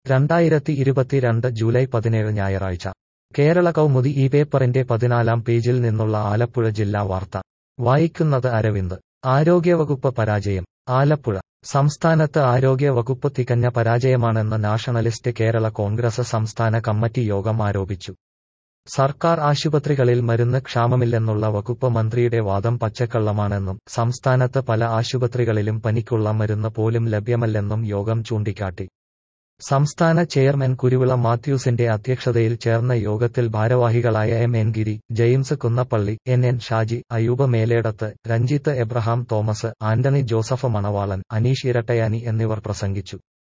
രണ്ടായിരത്തി ഇരുപത്തിരണ്ട് ജൂലൈ പതിനേഴ് ഞായറാഴ്ച കേരള കൗമുദി ഈ പേപ്പറിന്റെ പതിനാലാം പേജിൽ നിന്നുള്ള ആലപ്പുഴ ജില്ലാ വാർത്ത വായിക്കുന്നത് അരവിന്ദ് ആരോഗ്യവകുപ്പ് പരാജയം ആലപ്പുഴ സംസ്ഥാനത്ത് ആരോഗ്യവകുപ്പ് തികഞ്ഞ പരാജയമാണെന്ന് നാഷണലിസ്റ്റ് കേരള കോൺഗ്രസ് സംസ്ഥാന കമ്മിറ്റി യോഗം ആരോപിച്ചു സർക്കാർ ആശുപത്രികളിൽ മരുന്ന് ക്ഷാമമില്ലെന്നുള്ള വകുപ്പ് മന്ത്രിയുടെ വാദം പച്ചക്കള്ളമാണെന്നും സംസ്ഥാനത്ത് പല ആശുപത്രികളിലും പനിക്കുള്ള മരുന്ന് പോലും ലഭ്യമല്ലെന്നും യോഗം ചൂണ്ടിക്കാട്ടി സംസ്ഥാന ചെയർമാൻ കുരുവിള മാത്യൂസിന്റെ അധ്യക്ഷതയിൽ ചേർന്ന യോഗത്തിൽ ഭാരവാഹികളായ M N Giri James Kunnappally N N Shaji Ayub Meledath Ranjith Abraham Thomas Antony Joseph Manavalan Aneesh ഇരട്ടയാനി എന്നിവർ പ്രസംഗിച്ചു